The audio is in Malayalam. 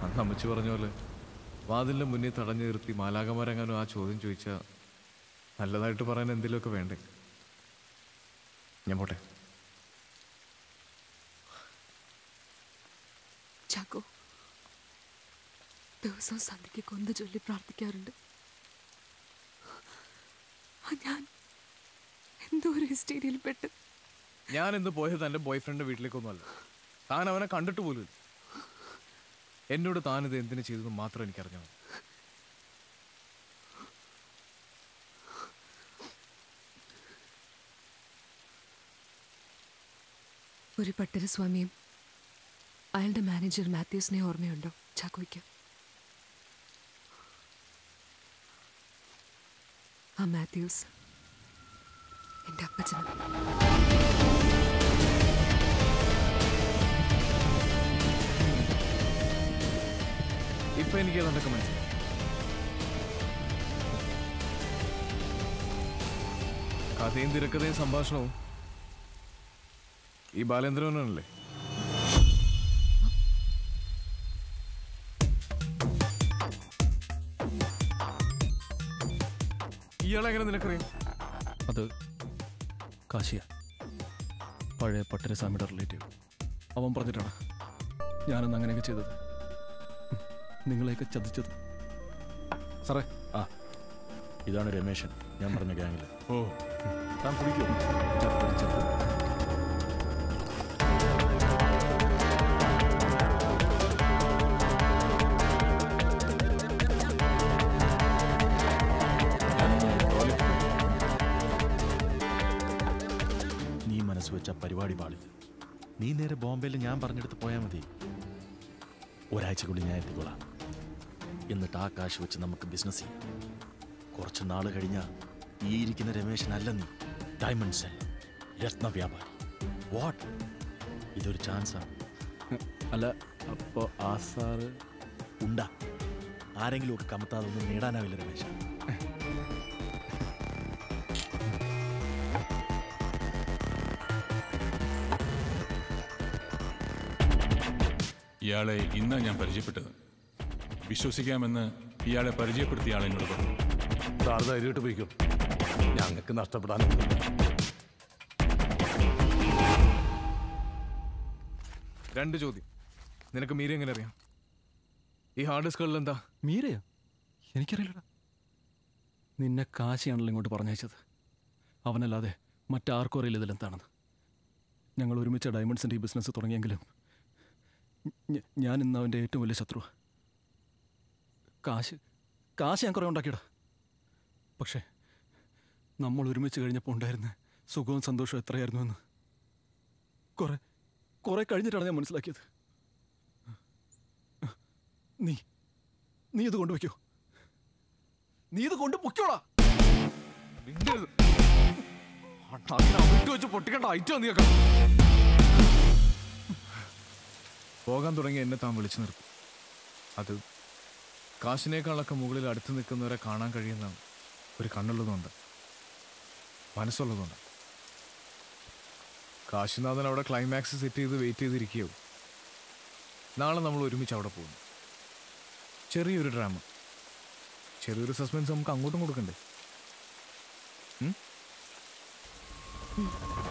അന്ന് അമ്മച്ചി പറഞ്ഞ പോലെ വാതിലിന്റെ മുന്നിൽ തടഞ്ഞു നിർത്തി മാലാകമാരെങ്ങാനും ആ ചോദ്യം ചോദിച്ചാൽ നല്ലതായിട്ട് പറയാൻ എന്തെങ്കിലുമൊക്കെ വേണ്ടേ ഞാൻ പോട്ടെ ചാക്കോ ദിവസവും സന്ധ്യയ്ക്ക് കൊന്ത് ചൊല്ലി പ്രാർത്ഥിക്കാറുണ്ട് ആ ഞാൻ എന്തോ ഒരു ഹിസ്റ്റീരിയയിൽ പെട്ട് ഞാൻ ഇന്ന് പോയത് എൻ്റെ ബോയ് ഫ്രണ്ട് വീട്ടിലേക്കൊന്നുമല്ല താൻ അവനെ കണ്ടിട്ട് പോലും ഇല്ല. എന്നോട് താൻ ഇത് എന്തിനു ചെയ്തെന്ന് മാത്രം എനിക്കറിഞ്ഞാൽ മതി ഒരു പട്ടരസ്വാമിയും അയാളുടെ മാനേജർ മാത്യൂസിനെ ഓർമ്മയുണ്ടോ ചാക്കോയ്ക്ക് ആ മാത്യൂസ് എൻ്റെ അപ്പച്ചനും ഇപ്പൊ എനിക്ക് ഏതാണ്ടൊക്കെ മനസ്സിലായി കഥയും തിരക്കഥയും സംഭാഷണവും ഈ ബാലേന്ദ്രനല്ലേ ഇയാളെങ്ങനെ നിനക്കറിയാം അത് കാശിയ പഴയ പട്ടരസ്വാമിയുടെ റിലേറ്റീവ് അവൻ പറഞ്ഞിട്ടാണ് ഞാനന്ന് അങ്ങനെയൊക്കെ ചെയ്തത് ഉം. നിങ്ങളെയൊക്കെ ചതിച്ചത് സാറേ ആ ഇതാണ് രമേശൻ ഞാൻ പറഞ്ഞ ഗ്യാങ്ങിൽ ഓ താൻ കുടിക്കോ നീ മനസ്സ് വെച്ച പരിപാടി പാടില്ല നീ നേരെ ബോംബെയിൽ ഞാൻ പറഞ്ഞെടുത്ത് പോയാൽ മതി ഒരാഴ്ചക്കുള്ളിൽ ഞാൻ എത്തിക്കോളാം എന്നിട്ട് ആ കാശ് വെച്ച് നമുക്ക് ബിസിനസ് ചെയ്യാം കുറച്ച് നാൾ കഴിഞ്ഞാൽ ഈ ഇരിക്കുന്ന രമേശനല്ല നീ ഡയമണ്ട് സെൽ രത്ന വ്യാപാരി വാട്ട് ഇതൊരു ചാൻസാണ് അല്ല അപ്പോൾ ആ സാറ് ഉണ്ടാ ആരെങ്കിലും ഒക്കെ കമത്താതെ ഒന്നും നേടാനാവില്ല രമേശ ഇയാളെ ഇന്നാ ഞാൻ പരിചയപ്പെട്ടത് വിശ്വസിക്കാമെന്ന് ഇയാളെ പരിചയപ്പെടുത്തിയ ആൾ എന്നോട് പറഞ്ഞു സാർ ധൈര്യമായിട്ട് പോയിക്കും ഞങ്ങൾക്ക് നഷ്ടപ്പെടാനൊന്നുമില്ല രണ്ട് ചോദ്യം നിനക്ക് മീര എങ്ങനെ അറിയാം ഈ ഹാർഡ് ഡിസ്കുകളിൽ എന്താ മീരയോ എനിക്കറിയില്ലടാ നിന്നെ കാശിയാണല്ലോ ഇങ്ങോട്ട് പറഞ്ഞയച്ചത് അവനല്ലാതെ മറ്റാർക്കും അറിയില്ല ഇതിലെന്താണെന്ന് ഞങ്ങൾ ഒരുമിച്ച് ഡയമണ്ട്സിൻ്റെ ഈ ബിസിനസ് തുടങ്ങിയെങ്കിലും ഞ- ഞാൻ ഇന്ന് അവൻ്റെ ഏറ്റവും വലിയ ശത്രുവാ കാശ് കാശ് ഞാൻ കുറേ ഉണ്ടാക്കിയടാ പക്ഷേ നമ്മൾ ഒരുമിച്ച് കഴിഞ്ഞപ്പോൾ ഉണ്ടായിരുന്ന സുഖവും സന്തോഷവും എത്രയായിരുന്നു എന്ന് കുറെ കുറെ കഴിഞ്ഞിട്ടാണ് ഞാൻ മനസ്സിലാക്കിയത് നീ നീ ഇത് കൊണ്ടുവയ്ക്കോ നീ ഇത് കൊണ്ട് പൊക്കോളാ വെച്ച് പൊട്ടിക്കേണ്ട ഐറ്റം നീക്കം പോകാൻ തുടങ്ങി എന്നെ താൻ വിളിച്ചു നിർത്തും അത് കാശിനേക്കാളൊക്കെ മുകളിൽ അടുത്ത് നിൽക്കുന്നവരെ കാണാൻ കഴിയുന്ന ഒരു കണ്ണുള്ളതുകൊണ്ട് മനസ്സുള്ളതുകൊണ്ട് കാശിനാഥൻ അവിടെ ക്ലൈമാക്സ് സെറ്റ് ചെയ്ത് വെയിറ്റ് ചെയ്തിരിക്കുകയോ നാളെ നമ്മൾ ഒരുമിച്ച് അവിടെ പോകുന്നു ചെറിയൊരു ഡ്രാമ ചെറിയൊരു സസ്പെൻസ് നമുക്ക് അങ്ങോട്ടും കൊടുക്കണ്ടേ ഉം?